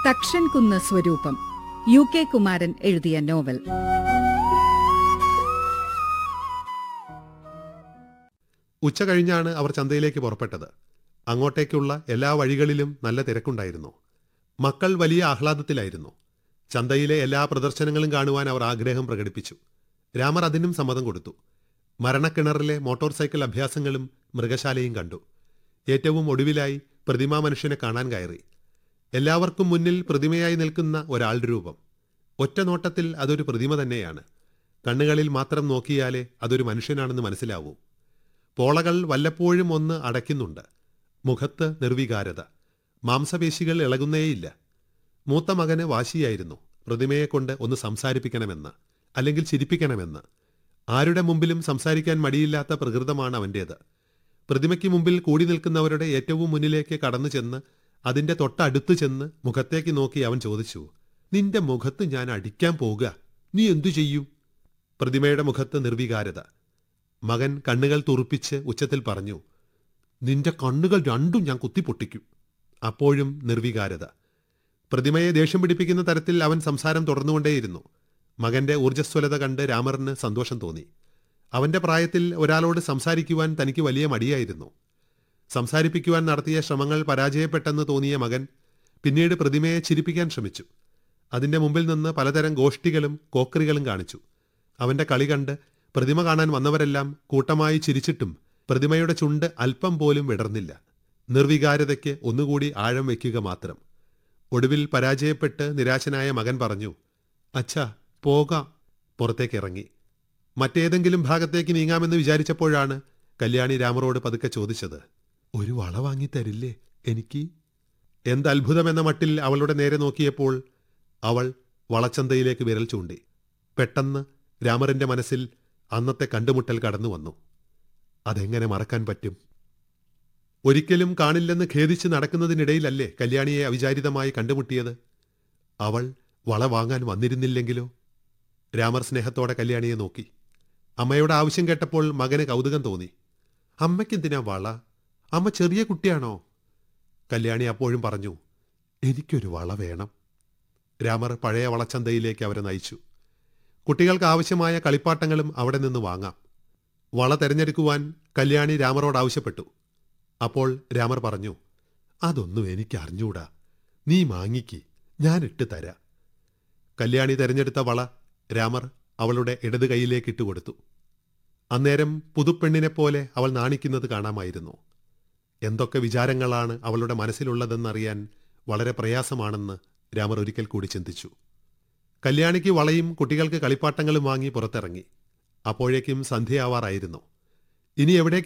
തക്ഷൻ കുന്ന് സ്വരൂപം U K Kumaran എഴുതിയ നോവൽ ഉച്ച കഴിഞ്ഞാണ് അവർ ചന്തയിലേക്ക് പുറപ്പെട്ടത് അങ്ങോട്ടേക്കുള്ള എല്ലാ വഴികളിലും നല്ല തിരക്കുണ്ടായിരുന്നു മക്കൾ വലിയ ആഹ്ലാദത്തിലായിരുന്നു ചന്തയിലെ എല്ലാ പ്രദർശനങ്ങളും കാണുവാൻ അവർ ആഗ്രഹം പ്രകടിപ്പിച്ചു രാമർ അതിനും സമ്മതം കൊടുത്തു മരണക്കിണറിലെ മോട്ടോർ സൈക്കിൾ അഭ്യാസങ്ങളും മൃഗശാലയും കണ്ടു ഏറ്റവും ഒടുവിലായി പ്രതിമാ മനുഷ്യനെ കാണാൻ കയറി എല്ലാവർക്കും മുന്നിൽ പ്രതിമയായി നിൽക്കുന്ന ഒരാളുടെ രൂപം ഒറ്റ നോട്ടത്തിൽ അതൊരു പ്രതിമ തന്നെയാണ് കണ്ണുകളിൽ മാത്രം നോക്കിയാലേ അതൊരു മനുഷ്യനാണെന്ന് മനസ്സിലാവൂ പോളകൾ വല്ലപ്പോഴും ഒന്ന് അടയ്ക്കുന്നുണ്ട് മുഖത്ത് നിർവികാരത മാംസപേശികൾ ഇളകുന്നേയില്ല മൂത്ത മകന് വാശിയായിരുന്നു പ്രതിമയെക്കൊണ്ട് ഒന്ന് സംസാരിപ്പിക്കണമെന്ന് അല്ലെങ്കിൽ ചിരിപ്പിക്കണമെന്ന് ആരുടെ മുമ്പിലും സംസാരിക്കാൻ മടിയില്ലാത്ത പ്രകൃതമാണ് അവൻ്റേത് പ്രതിമയ്ക്ക് മുമ്പിൽ കൂടി നിൽക്കുന്നവരുടെ ഏറ്റവും മുന്നിലേക്ക് കടന്നു ചെന്ന് അതിന്റെ തൊട്ടടുത്ത് ചെന്ന് മുഖത്തേക്ക് നോക്കി അവൻ ചോദിച്ചു നിന്റെ മുഖത്ത് ഞാൻ അടിക്കാൻ പോകുക നീ എന്തു ചെയ്യും പ്രതിമയുടെ മുഖത്ത് നിർവികാരത മകൻ കണ്ണുകൾ തുറുപ്പിച്ച് ഉച്ചത്തിൽ പറഞ്ഞു നിന്റെ കണ്ണുകൾ രണ്ടും ഞാൻ കുത്തിപ്പൊട്ടിക്കും അപ്പോഴും നിർവികാരത പ്രതിമയെ ദേഷ്യം പിടിപ്പിക്കുന്ന തരത്തിൽ അവൻ സംസാരം തുടർന്നുകൊണ്ടേയിരുന്നു മകന്റെ ഊർജ്ജസ്വലത കണ്ട് രാമറിന് സന്തോഷം തോന്നി അവന്റെ പ്രായത്തിൽ ഒരാളോട് സംസാരിക്കുവാൻ തനിക്ക് വലിയ മടിയായിരുന്നു സംസാരിപ്പിക്കുവാൻ നടത്തിയ ശ്രമങ്ങൾ പരാജയപ്പെട്ടെന്ന് തോന്നിയ മകൻ പിന്നീട് പ്രതിമയെ ചിരിപ്പിക്കാൻ ശ്രമിച്ചു അതിന്റെ മുമ്പിൽ നിന്ന് പലതരം ഗോഷ്ഠികളും കോക്കറികളും കാണിച്ചു അവന്റെ കളി കണ്ട് പ്രതിമ കാണാൻ വന്നവരെല്ലാം കൂട്ടമായി ചിരിച്ചിട്ടും പ്രതിമയുടെ ചുണ്ട് അല്പം പോലും വിടർന്നില്ല നിർവികാരതയ്ക്ക് ഒന്നുകൂടി ആഴം വയ്ക്കുക മാത്രം ഒടുവിൽ പരാജയപ്പെട്ട് നിരാശനായ മകൻ പറഞ്ഞു അച്ഛാ പോകാം പുറത്തേക്ക് ഇറങ്ങി മറ്റേതെങ്കിലും ഭാഗത്തേക്ക് നീങ്ങാമെന്ന് വിചാരിച്ചപ്പോഴാണ് കല്യാണി രാമറോട് പതുക്കെ ചോദിച്ചത് ഒരു വള വാങ്ങി തരില്ലേ എനിക്ക് എന്ത് അത്ഭുതമെന്ന മട്ടിൽ അവളുടെ നേരെ നോക്കിയപ്പോൾ അവൾ വളച്ചന്തയിലേക്ക് വിരൽ ചൂണ്ടി പെട്ടെന്ന് രാമറിന്റെ മനസ്സിൽ അന്നത്തെ കണ്ടുമുട്ടൽ കടന്നു വന്നു അതെങ്ങനെ മറക്കാൻ പറ്റും ഒരിക്കലും കാണില്ലെന്ന് ഖേദിച്ച് നടക്കുന്നതിനിടയിലല്ലേ കല്യാണിയെ അവിചാരിതമായി കണ്ടുമുട്ടിയത് അവൾ വള വാങ്ങാൻ വന്നിരുന്നില്ലെങ്കിലോ രാമർ സ്നേഹത്തോടെ കല്യാണിയെ നോക്കി അമ്മയുടെ ആവശ്യം കേട്ടപ്പോൾ മകന് കൗതുകം തോന്നി അമ്മയ്ക്കെന്തിനാ വള അമ്മ ചെറിയ കുട്ടിയാണോ കല്യാണി അപ്പോഴും പറഞ്ഞു എനിക്കൊരു വള വേണം രാമർ പഴയ വളച്ചന്തയിലേക്ക് അവരെ നയിച്ചു കുട്ടികൾക്ക് ആവശ്യമായ കളിപ്പാട്ടങ്ങളും അവിടെ നിന്ന് വാങ്ങാം വള തെരഞ്ഞെടുക്കുവാൻ കല്യാണി രാമറോട് ആവശ്യപ്പെട്ടു അപ്പോൾ രാമർ പറഞ്ഞു അതൊന്നും എനിക്ക് അറിഞ്ഞൂടാ നീ മാങ്ങിക്ക് ഞാൻ ഇട്ട് തരാം കല്യാണി തെരഞ്ഞെടുത്ത വള രാമർ അവളുടെ ഇടത് കൈയിലേക്ക് ഇട്ടുകൊടുത്തു അന്നേരം പുതുപ്പെണ്ണിനെ പോലെ അവൾ നാണിക്കുന്നത് കാണാമായിരുന്നു എന്തൊക്കെ വിചാരങ്ങളാണ് അവളുടെ മനസ്സിലുള്ളതെന്നറിയാൻ വളരെ പ്രയാസമാണെന്ന് രാമർ ഒരിക്കൽ കൂടി ചിന്തിച്ചു കല്യാണിക്ക് വളയും കുട്ടികൾക്ക് കളിപ്പാട്ടങ്ങളും വാങ്ങി പുറത്തിറങ്ങി അപ്പോഴേക്കും സന്ധ്യയാവാറായിരുന്നു ഇനി എവിടേക്ക്